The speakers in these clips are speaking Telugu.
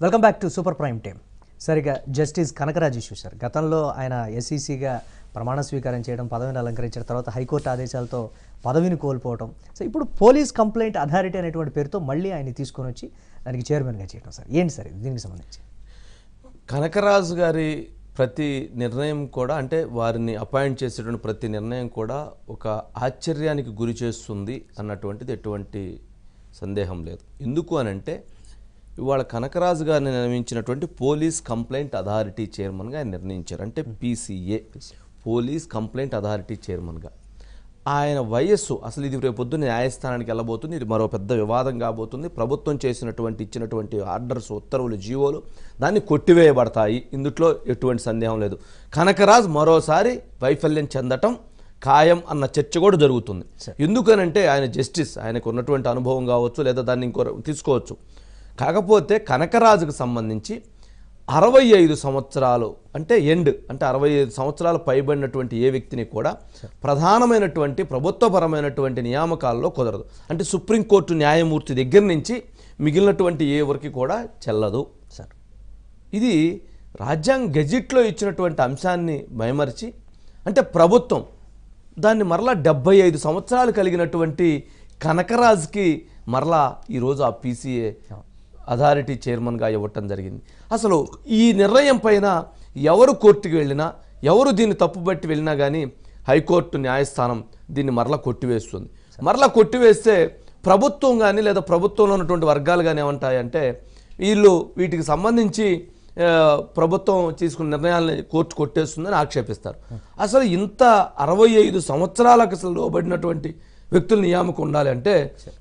Welcome back to super prime time sir ఇక జస్టిస్ కనకరాజ్ ఇష్యూ సార్ గతంలో ఆయన ఎస్ఈసిగా ప్రమాణ స్వీకారం చేయడం పదవిని అలంకరించిన తర్వాత హైకోర్టు ఆదేశాలతో పదవిని కోల్పోవడం సో ఇప్పుడు పోలీస్ కంప్లైంట్ అథారిటీ అనేటువంటి పేరుతో మళ్ళీ ఆయన తీసుకొని వచ్చి దానికి చైర్మన్గా చేయడం సార్ ఏంటి సార్ ఇది దీనికి సంబంధించి కనకరాజు గారి ప్రతి నిర్ణయం కూడా అంటే వారిని అపాయింట్ చేసేటువంటి ప్రతి నిర్ణయం కూడా ఒక ఆశ్చర్యానికి గురి చేస్తుంది అన్నటువంటిది ఎటువంటి సందేహం లేదు ఎందుకు అని అంటే ఇవాళ కనకరాజు గారిని నియమించినటువంటి పోలీస్ కంప్లైంట్ అథారిటీ చైర్మన్గా ఆయన నిర్ణయించారు అంటే పీసీఏ పోలీస్ కంప్లైంట్ అథారిటీ చైర్మన్గా ఆయన వయస్సు అసలు ఇది రేపు పొద్దున్న న్యాయస్థానానికి వెళ్ళబోతుంది ఇది మరో పెద్ద వివాదం కాబోతుంది ప్రభుత్వం చేసినటువంటి ఇచ్చినటువంటి ఆర్డర్స్ ఉత్తర్వులు జీవోలు దాన్ని కొట్టివేయబడతాయి ఇందుట్లో ఎటువంటి సందేహం లేదు కనకరాజ్ మరోసారి వైఫల్యం చెందటం ఖాయం అన్న చర్చ కూడా జరుగుతుంది ఎందుకనంటే ఆయన జస్టిస్ ఆయనకు ఉన్నటువంటి అనుభవం కావచ్చు లేదా దాన్ని ఇంకో తీసుకోవచ్చు కాకపోతే కనకరాజుకు సంబంధించి అరవై ఐదు సంవత్సరాలు అంటే ఎండ్ అంటే అరవై ఐదు సంవత్సరాలు పైబడినటువంటి ఏ వ్యక్తిని కూడా ప్రధానమైనటువంటి ప్రభుత్వపరమైనటువంటి నియామకాల్లో కుదరదు అంటే సుప్రీంకోర్టు న్యాయమూర్తి దగ్గర నుంచి మిగిలినటువంటి ఏ వరకు కూడా చెల్లదు సార్ ఇది రాజ్యాంగ గెజిట్లో ఇచ్చినటువంటి అంశాన్ని మైమరిచి అంటే ప్రభుత్వం దాన్ని మరలా డెబ్బై ఐదు సంవత్సరాలు కలిగినటువంటి కనకరాజ్కి మరలా ఈరోజు ఆ పీసీఏ అథారిటీ చైర్మన్గా ఇవ్వటం జరిగింది అసలు ఈ నిర్ణయం పైన ఎవరు కోర్టుకి వెళ్ళినా ఎవరు దీన్ని తప్పుబట్టి వెళ్ళినా కానీ హైకోర్టు న్యాయస్థానం దీన్ని మరలా కొట్టివేస్తుంది మరలా కొట్టివేస్తే ప్రభుత్వం కానీ లేదా ప్రభుత్వంలో ఉన్నటువంటి వర్గాలు కానీ ఏమంటాయంటే వీళ్ళు వీటికి సంబంధించి ఆ, ప్రభుత్వం తీసుకున్న నిర్ణయాలని కోర్టు కొట్టేస్తుందని ఆక్షేపిస్తారు అసలు ఇంత అరవై ఐదు సంవత్సరాలకు అసలు లోబడినటువంటి వ్యక్తుల నియామకం ఉండాలి అంటే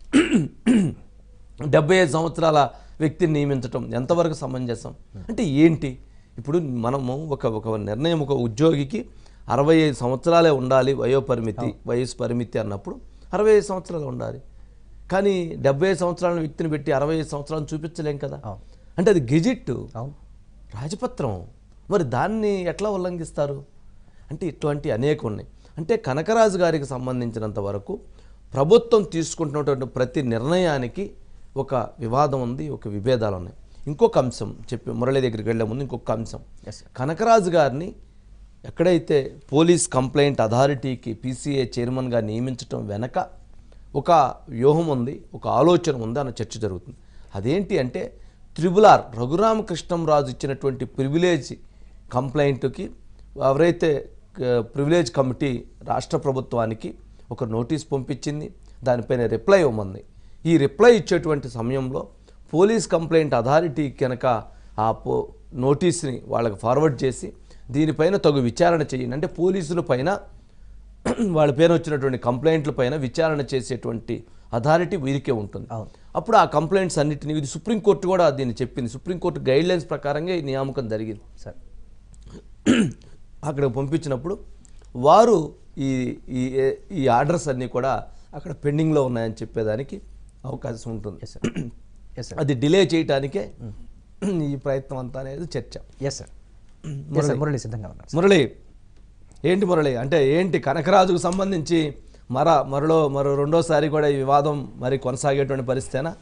డెబ్బై ఐదు సంవత్సరాల వ్యక్తిని నియమించటం ఎంతవరకు సమంజసం అంటే ఏంటి ఇప్పుడు మనము ఒక ఒక నిర్ణయం ఒక ఉద్యోగికి అరవై ఐదు సంవత్సరాలే ఉండాలి వయోపరిమితి వయసు పరిమితి అన్నప్పుడు అరవై ఐదు సంవత్సరాలు ఉండాలి కానీ డెబ్బై ఐదు సంవత్సరాల వ్యక్తిని పెట్టి అరవై ఐదు సంవత్సరాలను చూపించలేం కదా అవును. అంటే అది గెజిట్ అవును రాజపత్రం మరి దాన్ని ఎట్లా ఉల్లంఘిస్తారు అంటే ఇటువంటి అనేక ఉన్నాయి అంటే కనకరాజు గారికి సంబంధించినంత వరకు ప్రభుత్వం తీసుకుంటున్నటువంటి ప్రతి నిర్ణయానికి ఒక వివాదం ఉంది ఒక విభేదాలు ఉన్నాయి ఇంకొక అంశం చెప్పి మురళి దగ్గరికి వెళ్ళే ముందు ఇంకొక అంశం Yes, sir. కనకరాజు గారిని ఎక్కడైతే పోలీస్ కంప్లైంట్ అథారిటీకి పీసీఏ చైర్మన్గా నియమించడం వెనక ఒక వ్యూహం ఉంది ఒక ఆలోచన ఉంది అన్న చర్చ జరుగుతుంది అదేంటి అంటే త్రిబులార్ రఘురామకృష్ణంరాజు ఇచ్చినటువంటి ప్రివిలేజ్ కంప్లైంట్కి ఎవరైతే ప్రివిలేజ్ కమిటీ రాష్ట్ర ప్రభుత్వానికి ఒక నోటీస్ పంపించింది దానిపైన రిప్లై ఇవ్వమంది ఈ రిప్లై ఇచ్చేటువంటి సమయంలో పోలీస్ కంప్లైంట్ అథారిటీ కనుక ఆ పో నోటీస్ని వాళ్ళకి ఫార్వర్డ్ చేసి దీనిపైన తగు విచారణ చేయండి అంటే పోలీసుల పైన వాళ్ళ పేరు వచ్చినటువంటి కంప్లైంట్ల పైన విచారణ చేసేటువంటి అథారిటీ వీరికే ఉంటుంది అవును. అప్పుడు ఆ కంప్లైంట్స్ అన్నిటిని ఇది సుప్రీంకోర్టు కూడా దీన్ని చెప్పింది సుప్రీంకోర్టు గైడ్ లైన్స్ ప్రకారంగా ఈ నియామకం జరిగింది సార్ అక్కడ పంపించినప్పుడు వారు ఈ ఈ ఈ ఆర్డర్స్ అన్నీ కూడా అక్కడ పెండింగ్లో ఉన్నాయని చెప్పేదానికి అవకాశం ఉంటుంది ఎస్ సార్ ఎస్ సార్ అది డిలే చేయటానికే ఈ ప్రయత్నం అంతా అనేది చర్చ yes sir yes sir Murali సిద్ధంగా ఉన్నారు మురళి ఏంటి మురళి అంటే ఏంటి కనకరాజుకు సంబంధించి మర మరలో మరో రెండోసారి కూడా ఈ వివాదం మరి కొనసాగేటువంటి పరిస్థితేనా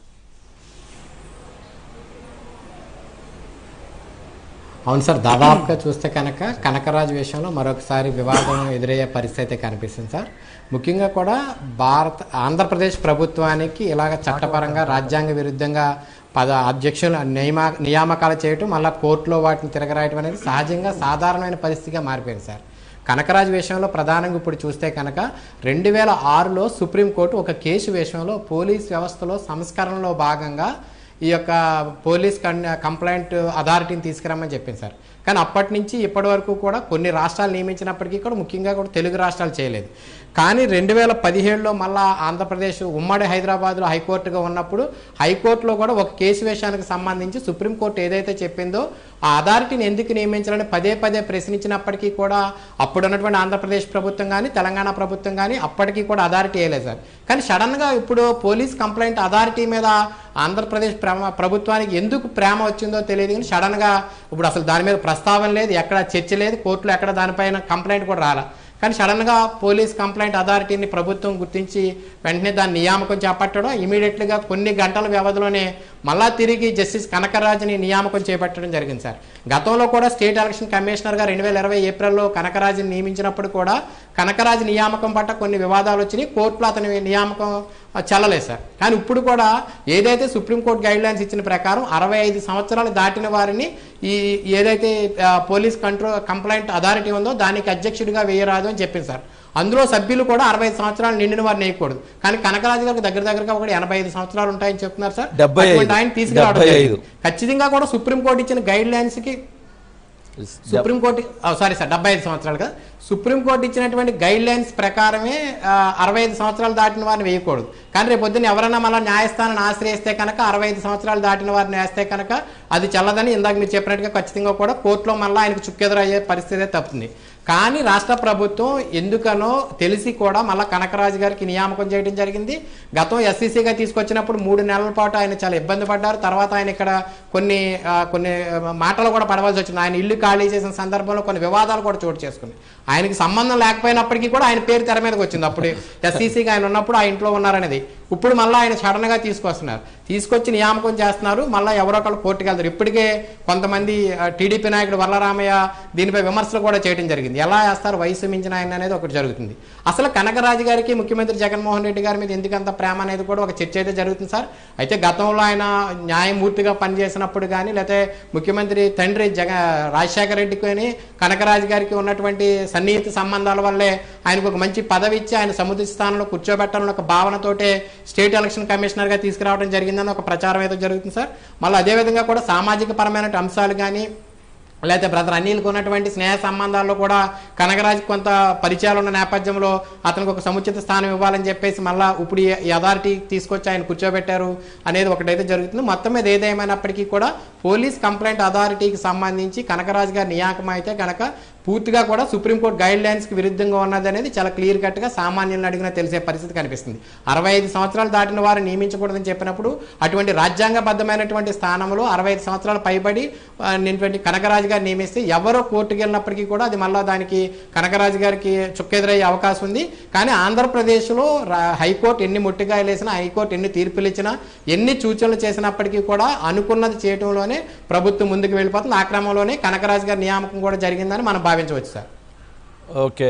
అవును సార్ దాదాపుగా చూస్తే కనుక కనకరాజు విషయంలో మరొకసారి వివాదం ఎదురయ్యే పరిస్థితి అయితే కనిపిస్తుంది సార్ ముఖ్యంగా కూడా భారత ఆంధ్రప్రదేశ్ ప్రభుత్వానికి ఇలాగ చట్టపరంగా రాజ్యాంగ విరుద్ధంగా పద అధ్యక్షుల నియమ నియామకాలు చేయటం మళ్ళీ కోర్టులో వాటిని తిరగరాయటం అనేది సహజంగా సాధారణమైన పరిస్థితిగా మారిపోయింది సార్ కనకరాజు విషయంలో ప్రధానంగా ఇప్పుడు చూస్తే కనుక రెండు వేల ఆరులో సుప్రీంకోర్టు ఒక కేసు విషయంలో పోలీస్ వ్యవస్థలో సంస్కరణలో భాగంగా ఈ యొక్క పోలీస్ కన్ కంప్లైంట్ అథారిటీని తీసుకురమ్మని చెప్పింది సార్ కానీ అప్పటి నుంచి ఇప్పటి వరకు కూడా కొన్ని రాష్ట్రాలు నియమించినప్పటికీ కూడా ముఖ్యంగా కూడా తెలుగు రాష్ట్రాలు చేయలేదు కానీ రెండు వేల పదిహేడులో మళ్ళా ఆంధ్రప్రదేశ్ ఉమ్మడి హైదరాబాద్లో హైకోర్టుగా ఉన్నప్పుడు హైకోర్టులో కూడా ఒక కేసు విషయానికి సంబంధించి సుప్రీంకోర్టు ఏదైతే చెప్పిందో ఆ అథారిటీని ఎందుకు నియమించాలని పదే పదే ప్రశ్నించినప్పటికీ కూడా అప్పుడు ఉన్నటువంటి ఆంధ్రప్రదేశ్ ప్రభుత్వం కానీ తెలంగాణ ప్రభుత్వం కానీ అప్పటికీ కూడా అథారిటీ వేయలేదు సార్ కానీ సడన్గా ఇప్పుడు పోలీస్ కంప్లైంట్ అథారిటీ మీద ఆంధ్రప్రదేశ్ ప్రేమ ప్రభుత్వానికి ఎందుకు ప్రేమ వచ్చిందో తెలియదు కానీ సడన్గా ఇప్పుడు అసలు దాని మీద ప్రస్తావన లేదు ఎక్కడ చర్చ లేదు కోర్టులో ఎక్కడ దానిపైన కంప్లైంట్ కూడా రాలా కానీ సడన్గా పోలీస్ కంప్లైంట్ అథారిటీని ప్రభుత్వం గుర్తించి వెంటనే దాని నియామకం చేపట్టడం ఇమీడియట్గా కొన్ని గంటల వ్యవధిలోనే మళ్ళా తిరిగి జస్టిస్ కనకరాజుని నియామకం చేపట్టడం జరిగింది సార్ గతంలో కూడా స్టేట్ ఎలక్షన్ కమిషనర్గా రెండు వేల ఇరవై ఏప్రిల్లో కనకరాజుని నియమించినప్పుడు కూడా కనకరాజు నియామకం పట్ల కొన్ని వివాదాలు వచ్చినాయి కోర్టులో అతని నియామకం ఆ, చెల్లలేదు సార్ కానీ ఇప్పుడు కూడా ఏదైతే సుప్రీంకోర్టు గైడ్ లైన్స్ ఇచ్చిన ప్రకారం అరవై ఐదు సంవత్సరాలు దాటిన వారిని ఈ ఏదైతే ఆ, పోలీస్ కంట్రోల్ కంప్లైంట్ అథారిటీ ఉందో దానికి అధ్యక్షుడిగా వేయరాదు అని చెప్పింది సార్ అందులో సభ్యులు కూడా అరవై ఐదు సంవత్సరాలు నిండిన వారిని వేయకూడదు కానీ కనకరాజు గారికి దగ్గర దగ్గరగా ఒకటి ఎనభై ఐదు సంవత్సరాలు ఉంటాయని చెప్తున్నారు సార్ డెబ్బై ఐదు. అటువంటి ఆయన తీసుకురావడం డెబ్బై జరిగింది. ఐదు. ఖచ్చితంగా కూడా సుప్రీంకోర్టు ఇచ్చిన గైడ్ లైన్స్ కి సుప్రీంకోర్టు సారీ సార్ డెబ్బై ఐదు సంవత్సరాలు కదా సుప్రీంకోర్టు ఇచ్చినటువంటి గైడ్ లైన్స్ ప్రకారమే ఆ, అరవై ఐదు సంవత్సరాలు దాటిన వారిని వేయకూడదు కానీ రేపు పొద్దున్న ఎవరైనా మళ్ళీ న్యాయస్థానాన్ని ఆశ్రయిస్తే కనుక అరవై ఐదు సంవత్సరాలు దాటిన వారిని వేస్తే కనుక అది చల్లదని ఇందాక మీరు చెప్పినట్టుగా ఖచ్చితంగా కూడా కోర్టులో మళ్ళీ ఆయనకు చుక్కెదురయ్యే పరిస్థితి తప్పుతుంది కానీ రాష్ట్ర ప్రభుత్వం ఎందుకనో తెలిసి కూడా మళ్ళీ కనకరాజు గారికి నియామకం చేయడం జరిగింది గతం ఎస్సీసీగా తీసుకొచ్చినప్పుడు మూడు నెలల పాటు ఆయన చాలా ఇబ్బంది పడ్డారు తర్వాత ఆయన ఇక్కడ కొన్ని ఆ, కొన్ని ఆ, మాటలు కూడా పడవలసి వచ్చింది ఆయన ఇల్లు ఖాళీ చేసిన సందర్భంలో కొన్ని వివాదాలు కూడా చోటు చేసుకుంది ఆయనకి సంబంధం లేకపోయినప్పటికీ కూడా ఆయన పేరు తెర మీదకి వచ్చింది అప్పుడు ఎస్సీసీగా ఆయన ఉన్నప్పుడు ఆ ఇంట్లో ఉన్నారనేది ఇప్పుడు మళ్ళీ ఆయన సడన్ గా తీసుకొస్తున్నారు తీసుకొచ్చి నియామకం చేస్తున్నారు మళ్ళీ ఎవరో ఒకళ్ళు కోర్టుకు వెళ్తారు ఇప్పటికే కొంతమంది ఆ, టీడీపీ నాయకుడు వరలరామయ్య దీనిపై విమర్శలు కూడా చేయడం జరిగింది ఎలా వేస్తారు వయసు మించిన ఆయన అనేది ఒకటి జరుగుతుంది అసలు కనకరాజు గారికి ముఖ్యమంత్రి జగన్మోహన్ రెడ్డి గారి మీద ఎందుకంత ప్రేమ అనేది కూడా ఒక చర్చ అయితే జరుగుతుంది సార్ అయితే గతంలో ఆయన న్యాయమూర్తిగా పనిచేసినప్పుడు కానీ లేకపోతే ముఖ్యమంత్రి తండ్రి జగ రాజశేఖర రెడ్డికి కానీ కనకరాజు గారికి ఉన్నటువంటి సన్నిహిత సంబంధాల వల్లే ఆయనకు ఒక మంచి పదవి ఇచ్చి ఆయన సముద్ర స్థానంలో కూర్చోబెట్టాలని ఒక భావనతోటే స్టేట్ ఎలక్షన్ కమిషనర్గా తీసుకురావడం జరిగిందని ఒక ప్రచారం అయితే జరుగుతుంది సార్ మళ్ళీ అదేవిధంగా కూడా సామాజిక పరమైన అంశాలు కానీ లేకపోతే బ్రదర్ అనిల్కి ఉన్నటువంటి స్నేహ సంబంధాల్లో కూడా కనగరాజు కొంత పరిచయాలు ఉన్న నేపథ్యంలో అతనికి ఒక సముచిత స్థానం ఇవ్వాలని చెప్పేసి మళ్ళా ఇప్పుడు ఈ- ఈ అథారిటీ తీసుకొచ్చి ఆయన కూర్చోబెట్టారు అనేది ఒకటైతే జరుగుతుంది మొత్తం మీద ఏదేమైనప్పటికీ కూడా పోలీస్ కంప్లైంట్ అథారిటీకి సంబంధించి కనకరాజు గారి నియామకం అయితే కనుక పూర్తిగా కూడా సుప్రీంకోర్టు గైడ్ లైన్స్ కి విరుద్ధంగా ఉన్నది అనేది చాలా క్లియర్ కట్ గా సామాన్యులను అడిగినా తెలిసే పరిస్థితి కనిపిస్తుంది అరవై ఐదు సంవత్సరాలు దాటిన వారు నియమించకూడదని చెప్పినప్పుడు అటువంటి రాజ్యాంగబద్ధమైనటువంటి స్థానంలో అరవై ఐదు సంవత్సరాలు పైబడి ఆ, నిన్నటువంటి కనకరాజు గారు నియమిస్తే ఎవరో కోర్టుకు వెళ్ళినప్పటికీ కూడా అది మళ్ళా దానికి కనకరాజు గారికి చుక్కెదురయ్యే అవకాశం ఉంది కానీ ఆంధ్రప్రదేశ్లో రా- హైకోర్టు ఎన్ని ముట్టిగాయలు వేసినా హైకోర్టు ఎన్ని తీర్పులు ఇచ్చినా ఎన్ని సూచనలు చేసినప్పటికీ కూడా అనుకున్నది చేయటంలోనే ప్రభుత్వం ముందుకు వెళ్ళిపోతుంది ఆ క్రమంలోనే కనకరాజు గారి నియామకం కూడా జరిగిందని మనం భావించవచ్చు సార్ ఓకే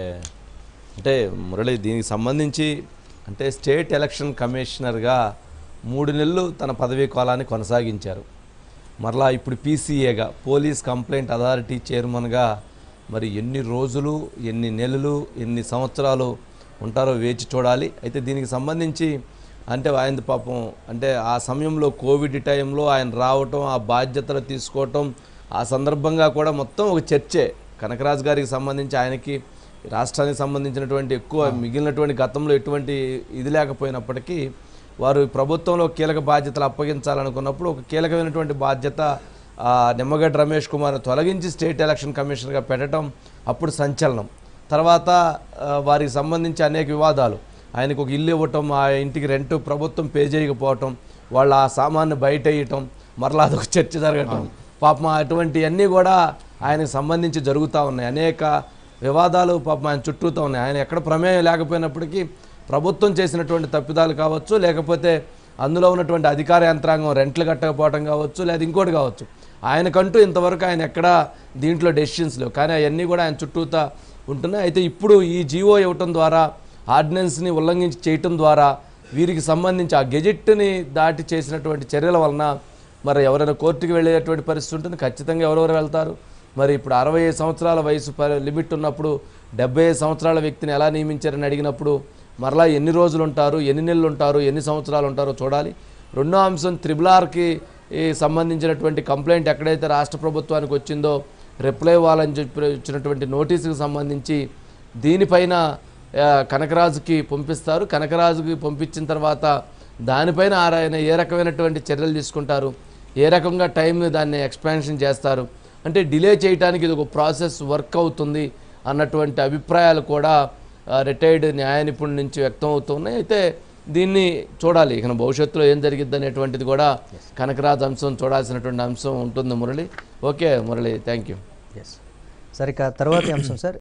అంటే మురళి దీనికి సంబంధించి అంటే స్టేట్ ఎలక్షన్ కమిషనర్గా మూడు నెలలు తన పదవీ కాలాన్ని కొనసాగించారు మరలా ఇప్పుడు పీసీఏగా పోలీస్ కంప్లైంట్ అథారిటీ చైర్మన్గా మరి ఎన్ని రోజులు ఎన్ని నెలలు ఎన్ని సంవత్సరాలు ఉంటారో వేచి చూడాలి అయితే దీనికి సంబంధించి అంటే ఆయన పాపం అంటే ఆ సమయంలో కోవిడ్ టైంలో ఆయన రావటం ఆ బాధ్యతలు తీసుకోవటం ఆ సందర్భంగా కూడా మొత్తం ఒక చర్చే కనకరాజు గారికి సంబంధించి ఆయనకి రాష్ట్రానికి సంబంధించినటువంటి ఎక్కువ మిగిలినటువంటి గతంలో ఎటువంటి ఇది లేకపోయినప్పటికీ వారు ప్రభుత్వంలో కీలక బాధ్యతలు అప్పగించాలనుకున్నప్పుడు ఒక కీలకమైనటువంటి బాధ్యత ఆ, నిమ్మగడ్డ రమేష్ కుమార్ తొలగించి స్టేట్ ఎలక్షన్ కమిషనర్గా పెట్టడం అప్పుడు సంచలనం తర్వాత ఆ, వారికి సంబంధించి అనేక వివాదాలు ఆయనకు ఒక ఇల్లు ఇవ్వటం ఆ ఇంటికి రెంట్ ప్రభుత్వం పే చేయకపోవటం వాళ్ళ ఆ సామాన్ని బయట వేయటం మరలా అదొక చర్చ జరగటం పాపం అటువంటివన్నీ కూడా ఆయనకు సంబంధించి జరుగుతూ ఉన్నాయి అనేక వివాదాలు పాపం ఆయన చుట్టూతో ఉన్నాయి ఆయన ఎక్కడ ప్రమేయం లేకపోయినప్పటికీ ప్రభుత్వం చేసినటువంటి తప్పిదాలు కావచ్చు లేకపోతే అందులో ఉన్నటువంటి అధికార యంత్రాంగం రెంట్లు కట్టకపోవడం కావచ్చు లేదా ఇంకోటి కావచ్చు ఆయనకంటూ ఇంతవరకు ఆయన ఎక్కడ దీంట్లో డెసిషన్స్ లేవు కానీ అవన్నీ కూడా ఆయన చుట్టూతా ఉంటున్నాయి అయితే ఇప్పుడు ఈ జీవో ఇవ్వటం ద్వారా ఆర్డినెన్స్ని ఉల్లంఘించి చేయటం ద్వారా వీరికి సంబంధించి ఆ గెజెట్ని దాటి చేసినటువంటి చర్యల వలన మరి ఎవరైనా కోర్టుకి వెళ్ళేటువంటి పరిస్థితి ఉంటుంది ఖచ్చితంగా ఎవరెవరు వెళ్తారు మరి ఇప్పుడు అరవై ఐదు సంవత్సరాల వయసు ప- లిమిట్ ఉన్నప్పుడు డెబ్బై ఐదు సంవత్సరాల వ్యక్తిని ఎలా నియమించారని అడిగినప్పుడు మరలా ఎన్ని రోజులు ఉంటారు ఎన్ని నెలలు ఉంటారు ఎన్ని సంవత్సరాలు ఉంటారో చూడాలి రెండో అంశం త్రిబుల్ ఆర్కి ఈ సంబంధించినటువంటి కంప్లైంట్ ఎక్కడైతే రాష్ట్ర ప్రభుత్వానికి వచ్చిందో రిప్లై ఇవ్వాలని చెప్పి ఇచ్చినటువంటి నోటీసుకు సంబంధించి దీనిపైన ఆ, కనకరాజుకి పంపిస్తారు కనకరాజుకి పంపించిన తర్వాత దానిపైన ఆయన ఏ రకమైనటువంటి చర్యలు తీసుకుంటారు ఏ రకంగా టైం దాన్ని ఎక్స్పాన్షన్ చేస్తారు అంటే డిలే చేయడానికి ఇది ఒక ప్రాసెస్ వర్క్ అవుతుంది అన్నటువంటి అభిప్రాయాలు కూడా రిటైర్డ్ న్యాయ నిపుణుల నుంచి వ్యక్తం అవుతున్నాయి అయితే దీన్ని చూడాలి ఇక భవిష్యత్తులో ఏం జరిగిద్ది అనేటువంటిది కూడా కనకరాజు అంశం చూడాల్సినటువంటి అంశం ఉంటుంది Murali okay Murali thank you yes సరే ఇక తర్వాతి అంశం సార్